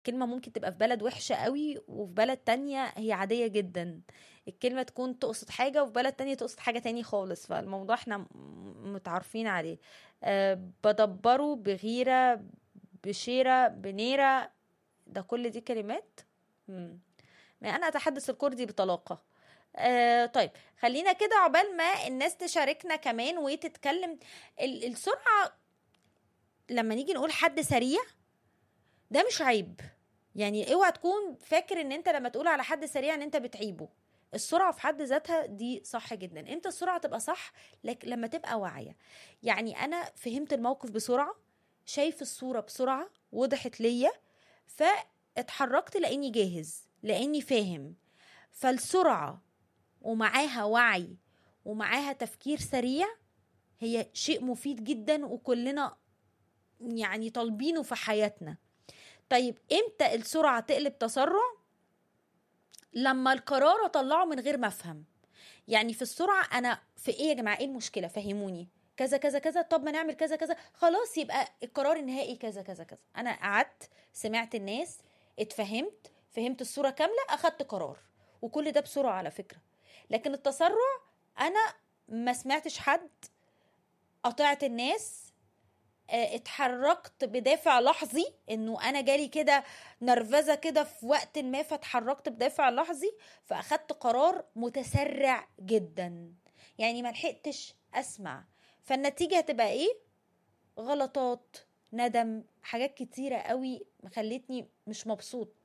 كلمة ممكن تبقى في بلد وحشة قوي وفي بلد تانية هي عادية جدا الكلمة تكون تقصد حاجة وفي بلد تانية تقصد حاجة تاني خالص فالموضوع احنا م- متعارفين عليه أه بدبره بغيرة بشيرة بنيرة ده كل دي كلمات مم. ما انا اتحدث الكردي بطلاقة آه طيب خلينا كده عقبال ما الناس تشاركنا كمان وتتكلم ال- السرعة لما نيجي نقول حد سريع ده مش عيب يعني اوعى تكون فاكر ان انت لما تقول على حد سريع ان انت بتعيبه السرعة في حد ذاتها دي صح جدا امتى السرعة تبقى صح لك لما تبقى واعية يعني انا فهمت الموقف بسرعة شايف الصورة بسرعة وضحت ليا فاتحركت لاني جاهز لاني فاهم فالسرعة ومعاها وعي ومعاها تفكير سريع هي شيء مفيد جدا وكلنا يعني طالبينه في حياتنا طيب امتى السرعة تقلب تسرع لما القرار اطلعه من غير ما افهم يعني في السرعة انا في ايه يا جماعة ايه المشكلة فهموني كذا كذا كذا طب ما نعمل كذا كذا خلاص يبقى القرار النهائي كذا كذا كذا انا قعدت سمعت الناس اتفهمت فهمت الصورة كاملة اخدت قرار وكل ده بسرعة على فكرة لكن التسرع انا ما سمعتش حد قطعت الناس آه، اتحركت بدافع لحظي انه انا جالي كده نرفزه كده في وقت ما فاتحركت بدافع لحظي فاخدت قرار متسرع جدا يعني ما لحقتش اسمع فالنتيجه هتبقى ايه غلطات ندم حاجات كتيره قوي خلتني مش مبسوط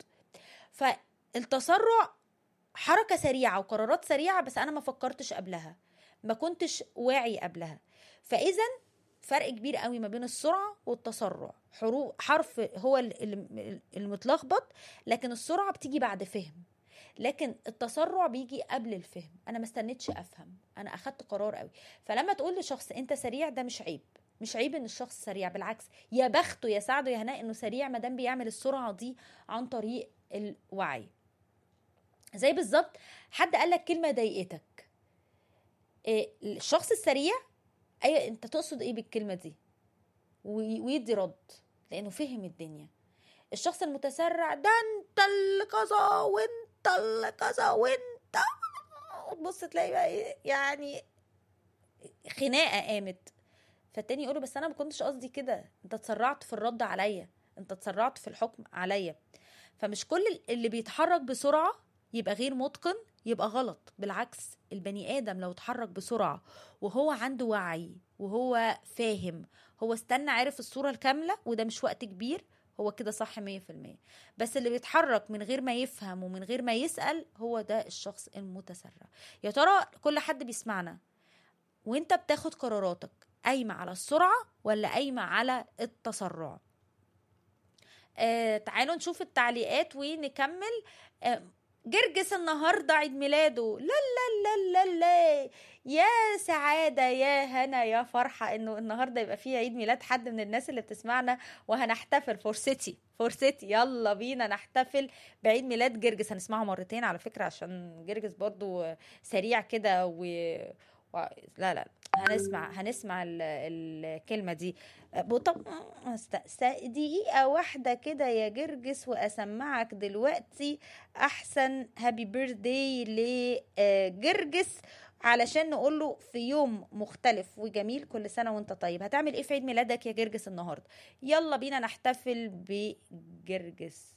فالتسرع حركه سريعه وقرارات سريعه بس انا ما فكرتش قبلها ما كنتش واعي قبلها فاذا فرق كبير قوي ما بين السرعه والتسرع حروف حرف هو ال- ال- المتلخبط لكن السرعه بتيجي بعد فهم لكن التسرع بيجي قبل الفهم انا ما استنيتش افهم انا اخدت قرار قوي فلما تقول لشخص انت سريع ده مش عيب مش عيب ان الشخص سريع بالعكس يا بخته يا سعده يا هناء انه سريع ما دام بيعمل السرعه دي عن طريق الوعي زي بالظبط حد قال لك كلمه ضايقتك إيه، الشخص السريع ايوه انت تقصد ايه بالكلمه دي وي- ويدي رد لانه فهم الدنيا الشخص المتسرع ده انت اللي كذا وانت اللي كذا وانت تبص تلاقي بقى إيه، يعني خناقه قامت فالتاني يقوله بس انا ما كنتش قصدي كده انت اتسرعت في الرد عليا انت اتسرعت في الحكم عليا فمش كل اللي بيتحرك بسرعه يبقى غير متقن يبقى غلط بالعكس البني ادم لو اتحرك بسرعه وهو عنده وعي وهو فاهم هو استنى عرف الصوره الكامله وده مش وقت كبير هو كده صح 100% بس اللي بيتحرك من غير ما يفهم ومن غير ما يسأل هو ده الشخص المتسرع يا ترى كل حد بيسمعنا وانت بتاخد قراراتك قايمة على السرعة ولا قايمة على التسرع آه تعالوا نشوف التعليقات ونكمل آه جرجس النهارده عيد ميلاده لا لا لا لا لا يا سعادة يا هنا يا فرحة انه النهارده يبقى فيه عيد ميلاد حد من الناس اللي بتسمعنا وهنحتفل فرصتي فرصتي يلا بينا نحتفل بعيد ميلاد جرجس هنسمعه مرتين على فكرة عشان جرجس برضو سريع كده و... و... لا لا هنسمع هنسمع ال... الكلمة دي طب است... دقيقة واحدة كده يا جرجس وأسمعك دلوقتي أحسن هابي بيرثداي لجرجس علشان نقول له في يوم مختلف وجميل كل سنة وانت طيب هتعمل ايه في عيد ميلادك يا جرجس النهاردة يلا بينا نحتفل بجرجس